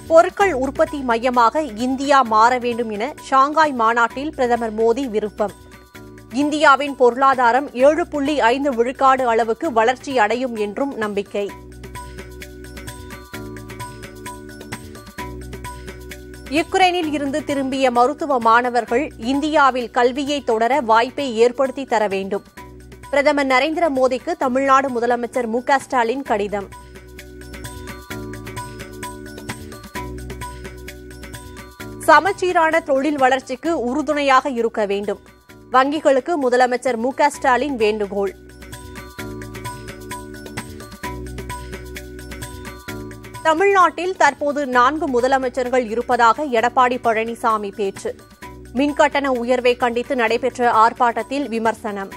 பொருட்கள் உற்பத்தி மையமாக இந்தியா மாற வேண்டும் என ஷாங்காய் மாநாட்டில் பிரதமர் மோடி விருப்பம் இந்தியாவின் பொருளாதாரம் ஏழு புள்ளி ஐந்து விழுக்காடு அளவுக்கு வளர்ச்சி அடையும் என்றும் நம்பிக்கை யுக்ரைனில் இருந்து திரும்பிய மருத்துவ மாணவர்கள் இந்தியாவில் கல்வியை தொடர வாய்ப்பை ஏற்படுத்தி தர வேண்டும் பிரதமர் நரேந்திர மோடிக்கு தமிழ்நாடு முதலமைச்சர் மு க ஸ்டாலின் கடிதம் சமச்சீரான தொழில் வளர்ச்சிக்கு உறுதுணையாக இருக்க வேண்டும் வங்கிகளுக்கு முதலமைச்சர் மு க ஸ்டாலின் வேண்டுகோள் தமிழ்நாட்டில் தற்போது நான்கு முதலமைச்சர்கள் இருப்பதாக எடப்பாடி பழனிசாமி பேச்சு மின்கட்டண உயர்வை கண்டித்து நடைபெற்ற ஆர்ப்பாட்டத்தில் விமர்சனம்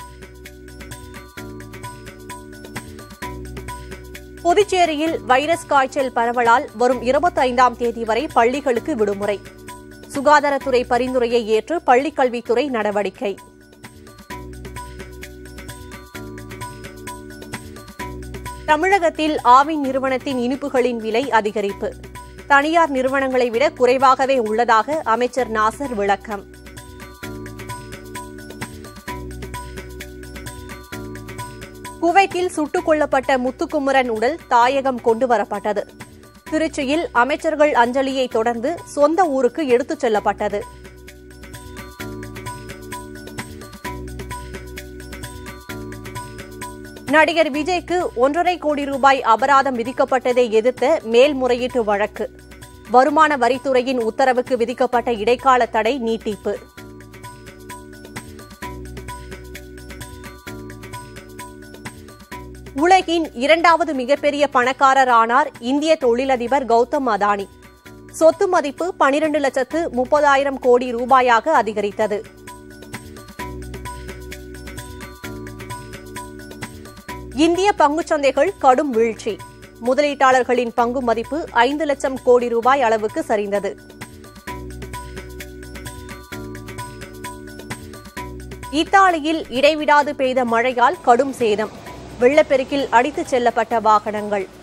புதுச்சேரியில் வைரஸ் காய்ச்சல் பரவலால் வரும் இருபத்தி ஐந்தாம் தேதி வரை பள்ளிகளுக்கு விடுமுறை சுகாதாரத்துறை பரிந்துரையை ஏற்று பள்ளிக்கல்வித்துறை நடவடிக்கை தமிழகத்தில் ஆவின் நிறுவனத்தின் இனிப்புகளின் விலை அதிகரிப்பு தனியார் நிறுவனங்களை விட குறைவாகவே உள்ளதாக அமைச்சர் நாசர் விளக்கம் குவைத்தில் சுட்டுக் கொல்லப்பட்ட முத்துக்குமரன் உடல் தாயகம் கொண்டுவரப்பட்டது திருச்சியில் அமைச்சர்கள் அஞ்சலியை தொடர்ந்து சொந்த ஊருக்கு எடுத்துச் செல்லப்பட்டது நடிகர் விஜய்க்கு ஒன்றரை கோடி ரூபாய் அபராதம் விதிக்கப்பட்டதை எதிர்த்த மேல்முறையீட்டு வழக்கு வருமான வரித்துறையின் உத்தரவுக்கு விதிக்கப்பட்ட இடைக்கால தடை நீட்டிப்பு உலகின் இரண்டாவது மிகப்பெரிய பணக்காரர் ஆனார் இந்திய தொழிலதிபர் கௌதம் அதானி சொத்து மதிப்பு பனிரண்டு லட்சத்து முப்பதாயிரம் கோடி ரூபாயாக அதிகரித்தது இந்திய பங்குச்சந்தைகள் கடும் வீழ்ச்சி முதலீட்டாளர்களின் பங்கு மதிப்பு ஐந்து லட்சம் கோடி ரூபாய் அளவுக்கு சரிந்தது இத்தாலியில் இடைவிடாது பெய்த மழையால் கடும் சேதம் வெள்ளப்பெருக்கில் அடித்துச் செல்லப்பட்ட வாகனங்கள்